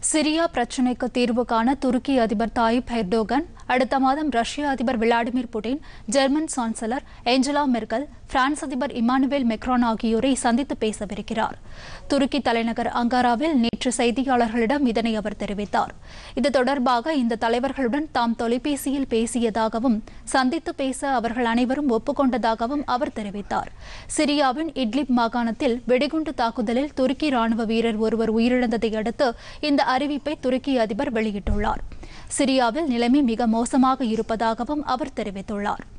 Syria பிரச்சினைக்கு தீர்வு காண துருக்கி அதிபர் தாயிப் எர்டோகன் அடுத்த மாதம் ரஷ்ய அதிபர் Vladimir Putin German chancellor Angela Merkel France அதிபர் இமானுவேல் மெக்ரான் ஆகியோரை சந்தித்து பேசவிருக்கிறார் துருக்கி தலைநகர் அங்காராவில் நேற்று செய்தியாளர்களிடம் இதனை அவர் தெரிவித்தார் இது தொடர்பாக இந்த தலைவர்களுடன் தாம் தொலைபேசியில் பேசியதாகவும் சந்தித்து பேச அவர்கள் அனைவரும் ஒப்புக்கொண்டதாகவும் அவர் தெரிவித்தார் சிரியாவின் இட்லிப் மாகாணத்தில் வெடிகுண்டு தாக்குதலில் துருக்கி ராணுவ வீரர் ஒருவர் உயிரிழந்ததை அடுத்து இந்த அறிவிப்பை துருக்கி அதிபர் வெளியிட்டுள்ளார் சிரியாவில் நிலைமை மிக மோசமாக இருப்பதாகவும் அவர் தெரிவித்துள்ளார்